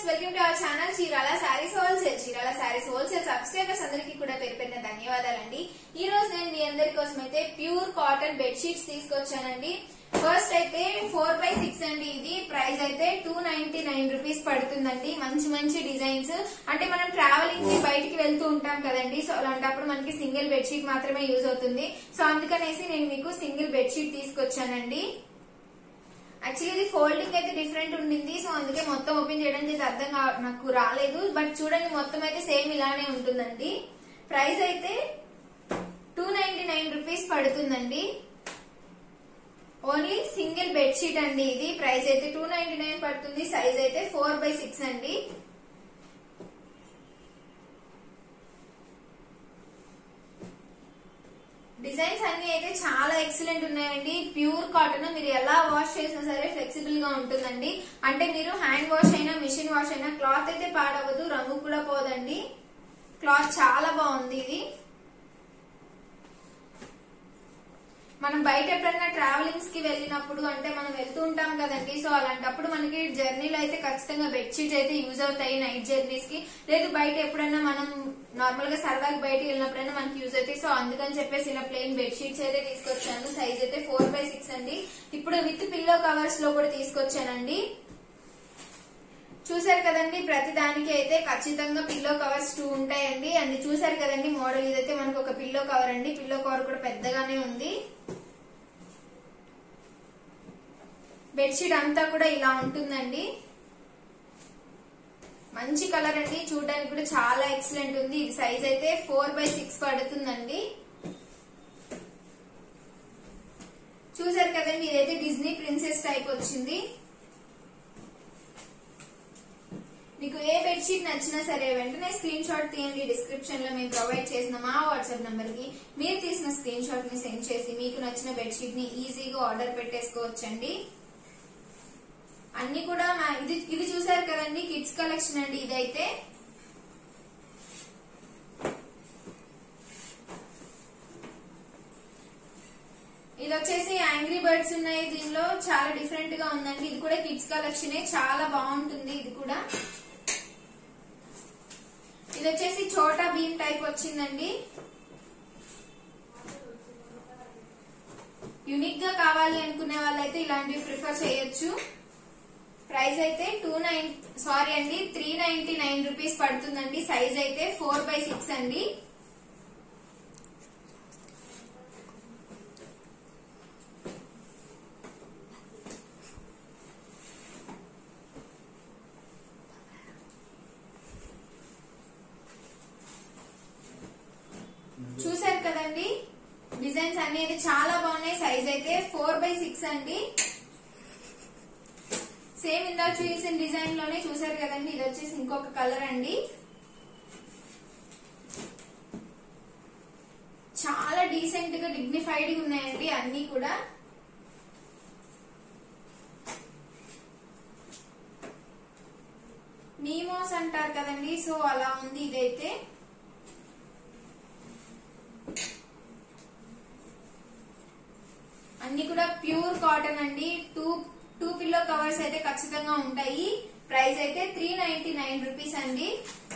welcome to our channel Chirala saris wholesale Chirala saris wholesale subscribers అందరికీ కూడా పేరు పెట్టిన ధన్యవాదాలండి ఈ రోజు నేను మీ అందరి కోసం అయితే ప్యూర్ కాటన్ బెడ్షీట్స్ తీసుకొచ్చానండి ఫస్ట్ అయితే ఫోర్ బై సిక్స్ అండి ఇది ప్రైస్ అయితే టూ నైన్టీ నైన్ రూపీస్ పడుతుందండి మంచి మంచి డిజైన్స్ అంటే మనం ట్రావెలింగ్ కి బయటికి వెళ్తూ ఉంటాం కదండి సో అలాంటప్పుడు మనకి సింగిల్ బెడ్షీట్ మాత్రమే యూజ్ అవుతుంది సో అందుకనేసి నేను మీకు సింగిల్ బెడ్షీట్ తీసుకొచ్చానండి యాక్చువల్లీ ఇది ఫోల్డింగ్ అయితే డిఫరెంట్ ఉండింది సో అందుకే మొత్తం ఓపెన్ చేయడం చేసి అర్థం కా- నాకు రాలేదు బట్ చూడండి మొత్తం అయితే సేమ్ ఇలానే ఉంటుందండి ప్రైస్ అయితే టూ నైన్టీ నైన్ రూపీస్ పడుతుందండి ఓన్లీ సింగిల్ బెడ్షీట్ అండి ఇది ప్రైస్ అయితే టూ నైన్టీ నైన్ పడుతుంది సైజ్ అయితే ఫోర్ బై సిక్స్ అండి డిజైన్స్ అన్ని అయితే చాలా ఎక్సలెంట్ ఉన్నాయండి ప్యూర్ కాటన్ మీరు ఎలా వాష్ చేసినా సరే ఫ్లెక్సిబుల్ గా ఉంటుందండి అంటే మీరు హ్యాండ్ వాష్ అయినా మిషన్ వాష్ అయినా క్లాత్ అయితే పాడవదు రంగు కూడా పోదండి క్లాత్ చాలా బాగుంది ఇది మనం బయట ఎప్పుడైనా ట్రావెలింగ్స్ కి వెళ్ళినప్పుడు అంటే మనం వెళ్తూ ఉంటాం కదండి సో అలాంటప్పుడు మనకి జర్నీలో అయితే ఖచ్చితంగా బెడ్షీట్స్ అయితే యూజ్ అవుతాయి నైట్ జర్నీస్ కి లేదు బయట ఎప్పుడైనా మనం నార్మల్ గా సరదాగా బయటకి వెళ్ళినప్పుడైనా మనకి యూజ్ అవుతాయి సో అందుకని చెప్పేసి ఇలా ప్లెయిన్ బెడ్షీట్స్ అయితే తీసుకొచ్చాను సైజ్ అయితే ఫోర్ బై సిక్స్ అండి ఇప్పుడు విత్ పిల్లో కవర్స్ లో కూడా తీసుకొచ్చానండి చూసారు కదండి ప్రతి దానికి అయితే ఖచ్చితంగా పిల్లో కవర్స్ టూ ఉంటాయండి అండ్ చూసారు కదండి మోడల్ ఇదైతే మనకు ఒక పిల్లో కవర్ అండి పిల్లో కవర్ కూడా పెద్దగానే ఉంది బెడ్షీట్ అంతా కూడా ఇలా ఉంటుందండి మంచి కలర్ అండి చూడడానికి కూడా చాలా ఎక్సలెంట్ ఉంది ఇది సైజ్ అయితే ఫోర్ బై సిక్స్ పడుతుందండి చూసారు కదండి ఇదైతే డిజ్నీ ప్రిన్సెస్ టైప్ వచ్చింది మీకు ఏ బెడ్షీట్ నచ్చినా సరే వెంటనే స్క్రీన్ షాట్ తీయండి డిస్క్రిప్షన్ లో మేము ప్రొవైడ్ చేసిన మా వాట్సాప్ నంబర్ కి మీరు తీసిన స్క్రీన్ షాట్ ని సెండ్ చేసి మీకు నచ్చిన బెడ్షీట్ ని ఈజీగా ఆర్డర్ పెట్టేసుకోవచ్చండి అన్ని కూడా మా- ఇది ఇది చూసారు కదండి కిడ్స్ కలెక్షన్ అండి ఇదైతే ఇది వచ్చేసి యాంగ్రీ బర్డ్స్ ఉన్నాయి దీనిలో చాలా డిఫరెంట్ గా ఉందండి ఇది కూడా కిడ్స్ కలెక్షన్ చాలా బాగుంటుంది ఇది కూడా ఇది వచ్చేసి చోటా భీమ్ టైప్ వచ్చిందండి యునిక్ గా కావాలి అనుకునే వాళ్ళైతే ఇలాంటివి ప్రిఫర్ చేయొచ్చు ప్రైస్ అయితే టూ నైన్ సారీ అండి త్రీ నైన్టీ నైన్ రూపీస్ పడుతుందండి సైజ్ అయితే ఫోర్ బై సిక్స్ అండి చూసారు కదండి డిజైన్స్ అన్ని అయితే చాలా బాగున్నాయి సైజ్ అయితే ఫోర్ బై సిక్స్ అండి సేమ్ ఇందా చూసిన డిజైన్ లోనే చూసారు కదండి ఇది వచ్చేసి ఇంకొక కలర్ అండి చాలా డీసెంట్ గా డిగ్నిఫైడ్ గా ఉన్నాయండి అన్ని కూడా మీమోస్ అంటారు కదండి సో అలా ఉంది ఇదైతే అన్ని కూడా ప్యూర్ కాటన్ అండి టూ టూ పిల్లో కవర్స్ అయితే ఖచ్చితంగా ఉంటాయి ప్రైస్ అయితే త్రీ నైన్టీ నైన్ రూపీస్ అండి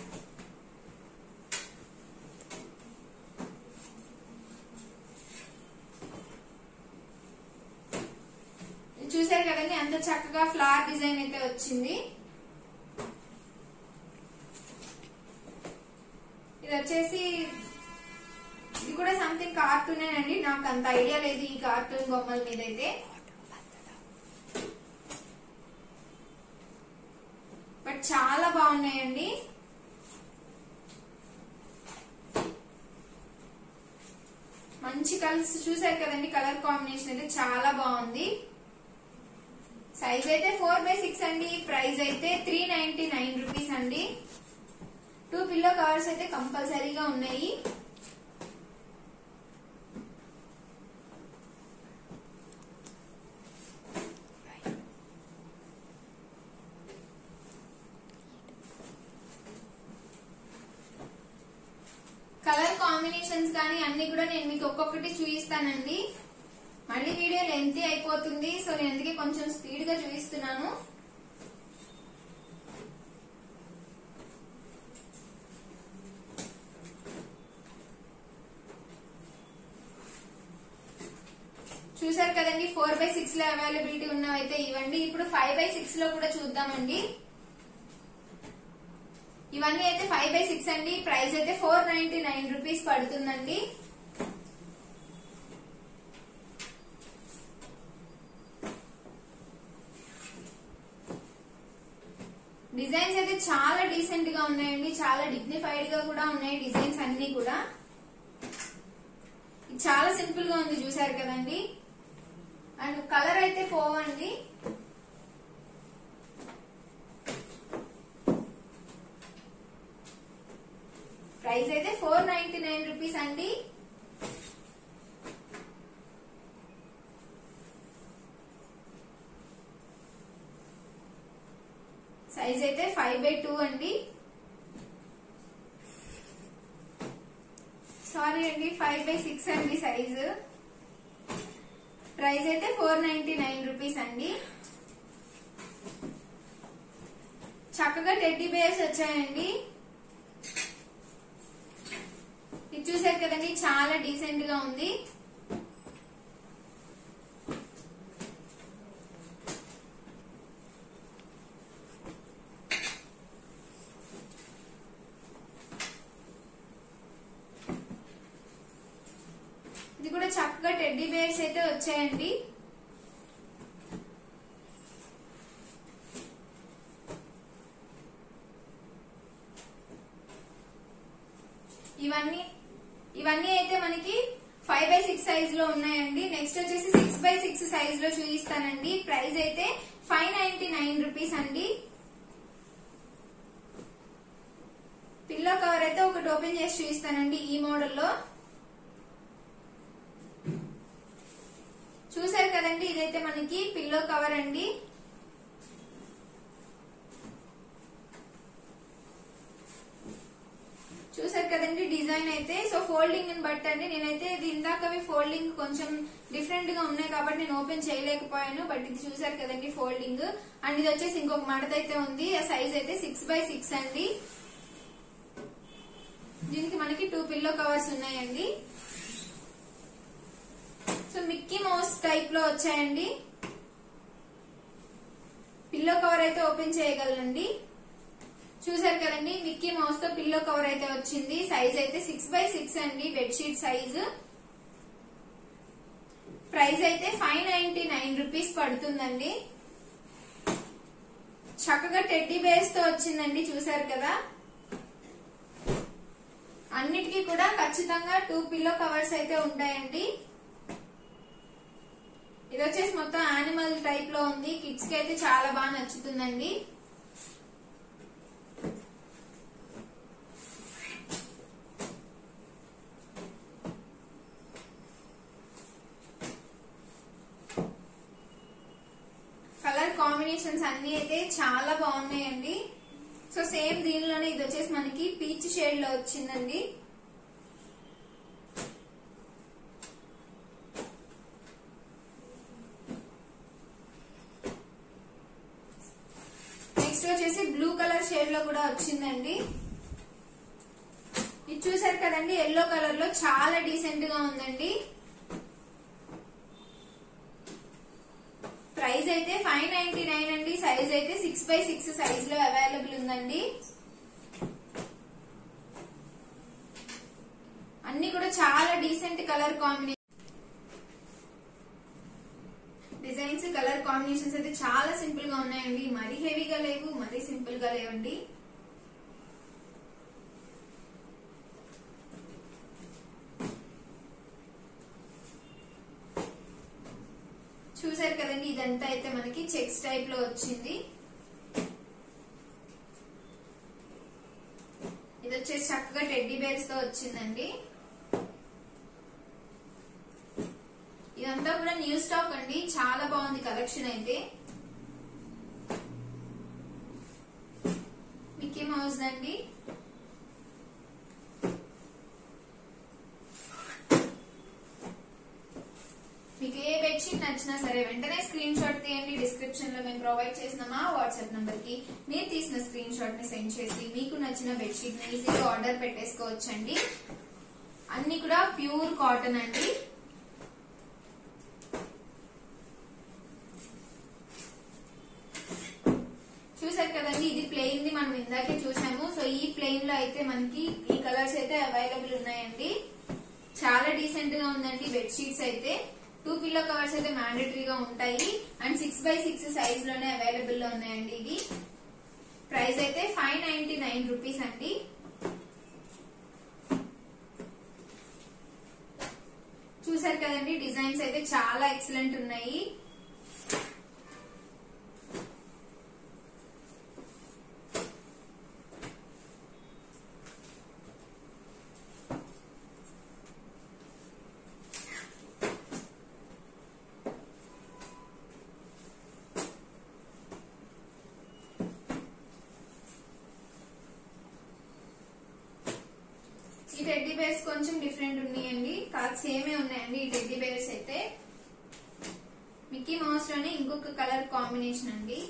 చూసారు కదండి అంత చక్కగా ఫ్లవర్ డిజైన్ అయితే వచ్చింది ఇది వచ్చేసి ఇది కూడా సంథింగ్ కార్టూన్ అండి నాకు అంత ఐడియా లేదు ఈ కార్టూన్ బొమ్మల మీద అయితే బట్ చాలా బాగున్నాయండి మంచి కలర్స్ చూసారు కదండి కలర్ కాంబినేషన్ అయితే చాలా బాగుంది సైజ్ అయితే ఫోర్ బై సిక్స్ అండి ప్రైస్ అయితే త్రీ నైన్టీ నైన్ రూపీస్ అండి టూ పిల్లో కవర్స్ అయితే కంపల్సరీగా ఉన్నాయి కలర్ కాంబినేషన్స్ కానీ అన్ని కూడా నేను మీకు ఒక్కొక్కటి చూపిస్తానండి మళ్ళీ వీడియో లెంతీ అయిపోతుంది సో నేను అందుకే కొంచెం స్పీడ్ గా చూపిస్తున్నాను కదండి ఫోర్ బై సిక్స్ లో అవైలబిలిటీ ఉన్నవైతే ఇవ్వండి ఇప్పుడు ఫైవ్ బై సిక్స్ లో కూడా చూద్దామండి ఇవన్నీ అయితే ఫైవ్ బై సిక్స్ అండి ప్రైస్ అయితే ఫోర్ నైన్టీ నైన్ రూపీస్ పడుతుందండి డిజైన్స్ అయితే చాలా డీసెంట్ గా ఉన్నాయండి చాలా డిగ్నిఫైడ్ గా కూడా ఉన్నాయి డిజైన్స్ అన్ని కూడా ఇది చాలా సింపుల్ గా ఉంది చూసారు కదండి అండ్ కలర్ అయితే పోవండి ప్రైస్ అయితే ఫోర్ నైన్టీ నైన్ రూపీస్ అండి సైజ్ అయితే ఫైవ్ బై టూ అండి సారీ అండి ఫైవ్ బై సిక్స్ అండి సైజు ప్రైస్ అయితే ఫోర్ నైన్టీ నైన్ రూపీస్ అండి చక్కగా టెడ్డీ బేర్స్ వచ్చాయండి ఇది చూసారు కదండి చాలా డీసెంట్ గా ఉంది ఇది కూడా చక్కగా టెడ్డీ బేర్స్ అయితే వచ్చాయండి ఇవన్నీ ఇవన్నీ అయితే మనకి ఫైవ్ బై సిక్స్ సైజ్ లో ఉన్నాయండి నెక్స్ట్ వచ్చేసి సిక్స్ బై సిక్స్ సైజ్ లో చూపిస్తానండి ప్రైస్ అయితే ఫైవ్ నైన్టీ నైన్ రూపీస్ అండి పిల్లో కవర్ అయితే ఒకటి ఓపెన్ చేసి చూపిస్తానండి ఈ మోడల్లో చూసారు కదండి ఇదైతే మనకి పిల్లో కవర్ అండి చూసారు కదండి డిజైన్ అయితే సో ఫోల్డింగ్ ని బట్టి అండి నేనైతే ఇది ఇందాకవి ఫోల్డింగ్ కొంచెం డిఫరెంట్ గా ఉన్నాయి కాబట్టి నేను ఓపెన్ చేయలేకపోయాను బట్ ఇది చూసారు కదండి ఫోల్డింగ్ అండ్ ఇది వచ్చేసి ఇంకొక మడత అయితే ఉంది ఆ సైజ్ అయితే సిక్స్ బై సిక్స్ అండి దీనికి మనకి టూ పిల్లో కవర్స్ ఉన్నాయండి సో మిక్కీ మౌస్ టైప్ లో వచ్చాయండి పిల్లో కవర్ అయితే ఓపెన్ చేయగలనండి చూసారు కదండి మిక్కీ మౌస్ తో పిల్లో కవర్ అయితే వచ్చింది సైజ్ అయితే సిక్స్ బై సిక్స్ అండి బెడ్షీట్ సైజ్ ప్రైస్ అయితే ఫైవ్ నైన్టీ నైన్ రూపీస్ పడుతుందండి చక్కగా టెడ్డీ బేర్స్ తో వచ్చిందండి చూసారు కదా అన్నిటికీ కూడా ఖచ్చితంగా టూ పిల్లో కవర్స్ అయితే ఉంటాయండి ఇది వచ్చేసి మొత్తం యానిమల్ టైప్ లో ఉంది కిడ్స్ కి అయితే చాలా బాగా నచ్చుతుందండి కలర్ కాంబినేషన్స్ అన్ని అయితే చాలా బాగున్నాయండి సో సేమ్ దీనిలోనే ఇది వచ్చేసి మనకి పీచ్ షేడ్ లో వచ్చిందండి నెక్స్ట్ వచ్చేసి బ్లూ కలర్ షేడ్ లో కూడా వచ్చిందండి ఇది చూసారు కదండి ఎల్లో కలర్ లో చాలా డీసెంట్ గా ఉందండి ప్రైస్ అయితే ఫైవ్ నైన్టీ నైన్ అండి సైజ్ అయితే సిక్స్ బై సిక్స్ సైజ్ లో అవైలబుల్ ఉందండి అన్ని కూడా చాలా decent colour combination designs colour combinations అయితే చాలా సింపుల్ గా ఉన్నాయండి మరీ హెవీగా లేవు మరీ సింపుల్ గా లేవండి చూసారు కదండి ఇదంతా అయితే మనకి చెక్స్ టైప్ లో వచ్చింది ఇది వచ్చేసి చక్కగా టెడ్డీ బేర్స్ తో వచ్చిందండి ఇదంతా కూడా న్యూ స్టాక్ అండి చాలా బాగుంది కలెక్షన్ అయితే మిక్కీ మౌస్ అండి మీకు ఏ బెడ్షీట్ నచ్చినా సరే వెంటనే స్క్రీన్ షాట్ తీయండి డిస్క్రిప్షన్ లో మేము ప్రొవైడ్ చేసిన మా వాట్సాప్ నంబర్ కి మీరు తీసిన స్క్రీన్ షాట్ ని సెండ్ చేసి మీకు నచ్చిన బెడ్షీట్ ని ఈజీగా ఆర్డర్ పెట్టేసుకోవచ్చండి అన్ని కూడా ప్యూర్ కాటన్ అండి ఇది మనం ఇందాకే చూసాము సో ఈ ప్లెయిన్ లో అయితే మనకి ఈ కలర్స్ అయితే అవైలబుల్ ఉన్నాయండి చాలా డీసెంట్ గా ఉందండి బెడ్ షీట్స్ అయితే టూ పిల్లో కవర్స్ అయితే మ్యాండేటరీగా ఉంటాయి and six by six size లోనే అవైలబుల్ లో ఉన్నాయండి ఇవి ప్రైస్ అయితే ఫైవ్ నైన్టీ నైన్ రూపీస్ అండి చూసారు కదండి డిజైన్స్ అయితే చాలా ఎక్సలెంట్ ఉన్నాయి ఈ టెడ్డీ బేర్స్ కొంచెం డిఫరెంట్ ఉన్నాయండి కాదు సేమే ఉన్నాయండి ఈ టెడ్డీ బేర్స్ అయితే మిక్కీ మౌస్ లోనే ఇంకొక కలర్ కాంబినేషన్ అండి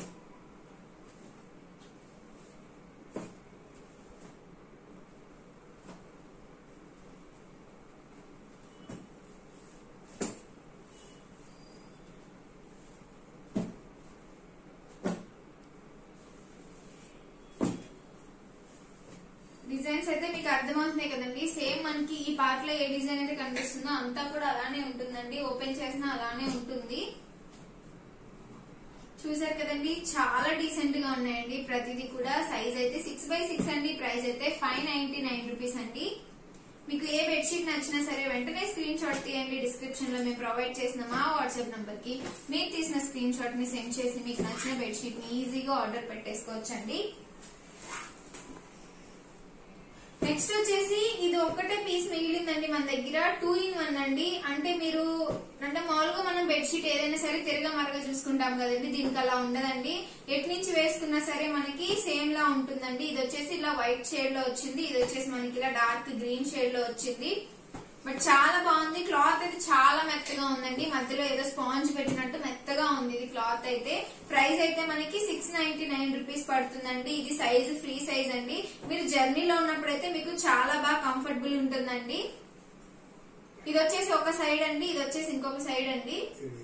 డిజైన్స్ అయితే మీకు అర్థమవుతున్నాయి కదండి సేమ్ మనకి ఈ పార్ట్ లో ఏ డిజైన్ అయితే కనిపిస్తుందో అంతా కూడా అలానే ఉంటుందండి ఓపెన్ చేసినా అలానే ఉంటుంది చూసారు కదండి చాలా డీసెంట్ గా ఉన్నాయండి ప్రతిదీ కూడా సైజ్ అయితే సిక్స్ బై సిక్స్ అండి ప్రైస్ అయితే ఫైవ్ నైన్టీ నైన్ రూపీస్ అండి మీకు ఏ బెడ్షీట్ నచ్చినా సరే వెంటనే స్క్రీన్ షాట్ తీయండి డిస్క్రిప్షన్ లో మేము ప్రొవైడ్ చేసిన మా వాట్సాప్ నంబర్ కి మీరు తీసిన స్క్రీన్ షాట్ ని సెండ్ చేసి మీకు నచ్చిన బెడ్షీట్ ని ఈజీగా ఆర్డర్ పెట్టేసుకోవచ్చండి నెక్స్ట్ వచ్చేసి ఇది ఒక్కటే పీస్ మిగిలిందండి మన దగ్గర టూ ఇన్ వన్ అండి అంటే మీరు అంటే మామూలుగా మనం బెడ్షీట్ ఏదైనా సరే తిరగ మరగ చూసుకుంటాం కదండి దీనికి అలా ఉండదండి ఎటు నుంచి వేసుకున్నా సరే మనకి సేమ్ లా ఉంటుందండి ఇది వచ్చేసి ఇలా వైట్ షేడ్ లో వచ్చింది ఇది వచ్చేసి మనకి ఇలా డార్క్ గ్రీన్ షేడ్ లో వచ్చింది బట్ చాలా బాగుంది క్లాత్ అయితే చాలా మెత్తగా ఉందండి మధ్యలో ఏదో స్పాంజ్ పెట్టినట్టు మెత్తగా ఉంది ఇది క్లాత్ అయితే ప్రైస్ అయితే మనకి సిక్స్ నైన్టీ నైన్ రూపీస్ పడుతుందండి ఇది సైజ్ ఫ్రీ సైజ్ అండి మీరు జర్నీలో ఉన్నప్పుడు అయితే మీకు చాలా బాగా కంఫర్టబుల్ ఉంటుందండి ఇది వచ్చేసి ఒక సైడ్ అండి ఇది వచ్చేసి ఇంకొక సైడ్ అండి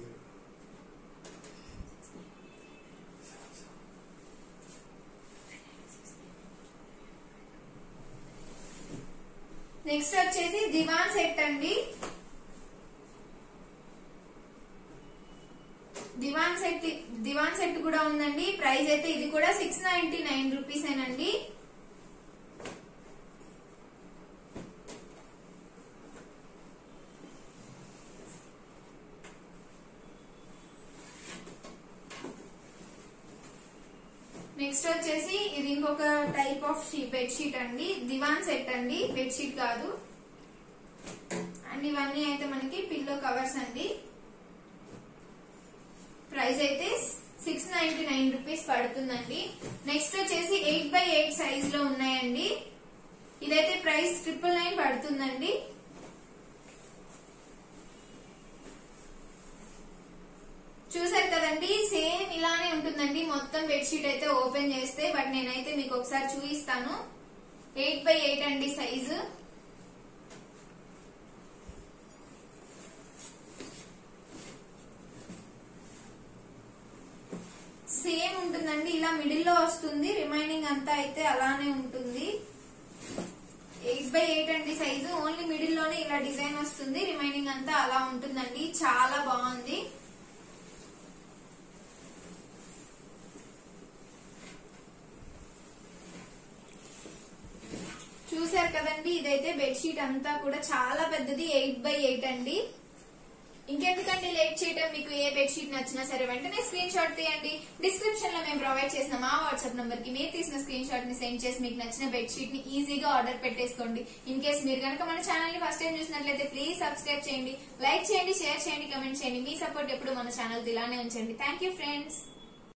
నెక్స్ట్ వచ్చేసి దివాన్ సెట్ అండి దివాన్ సెట్ దివాన్ సెట్ కూడా ఉందండి ప్రైస్ అయితే ఇది కూడా సిక్స్ నైన్టీ నైన్ రూపీస్ ఏనండి నెక్స్ట్ వచ్చేసి ఇది ఇంకొక టైప్ ఆఫ్ బెడ్ షీట్ అండి దివాన్ సెట్ అండి బెడ్ షీట్ కాదు అండ్ ఇవన్నీ అయితే మనకి పిల్లో కవర్స్ అండి ప్రైస్ అయితే సిక్స్ నైన్టీ నైన్ రూపీస్ పడుతుందండి నెక్స్ట్ వచ్చేసి ఎయిట్ బై ఎయిట్ సైజ్ లో ఉన్నాయండి ఇదైతే ప్రైస్ ట్రిపుల్ నైన్ పడుతుందండి చూసారు కదండి సేమ్ ఇలానే ఉంటుందండి మొత్తం బెడ్షీట్ అయితే ఓపెన్ చేస్తే బట్ నేనైతే మీకు ఒకసారి చూపిస్తాను ఎయిట్ బై ఎయిట్ అండి సైజు సేమ్ ఉంటుందండి ఇలా మిడిల్ లో వస్తుంది రిమైనింగ్ అంతా అయితే అలానే ఉంటుంది ఎయిట్ బై ఎయిట్ అండి సైజు ఓన్లీ మిడిల్ లోనే ఇలా డిజైన్ వస్తుంది రిమైనింగ్ అంతా అలా ఉంటుందండి చాలా బాగుంది చూసారు కదండి ఇదైతే బెడ్షీట్ అంతా కూడా చాలా పెద్దది ఎయిట్ బై ఎయిట్ అండి ఇంకెందుకండి లేట్ చేయటం మీకు ఏ బెడ్షీట్ నచ్చినా సరే వెంటనే స్క్రీన్ షాట్ తీయండి డిస్క్రిప్షన్ లో మేము ప్రొవైడ్ చేసిన మా వాట్సాప్ నంబర్ కి మీరు తీసిన స్క్రీన్ షాట్ ని సెండ్ చేసి మీకు నచ్చిన బెడ్షీట్ ని ఈజీగా ఆర్డర్ పెట్టేసుకోండి ఇన్ కేస్ మీరు కనుక మన ఛానల్ ని ఫస్ట్ టైం చూసినట్లయితే ప్లీజ్ సబ్స్క్రైబ్ చేయండి లైక్ చేయండి షేర్ చేయండి కమెంట్ చేయండి మీ సపోర్ట్ ఎప్పుడు మన ఛానల్ ఇలానే ఉంచండి థ్యాంక్ యూ ఫ్రెండ్స్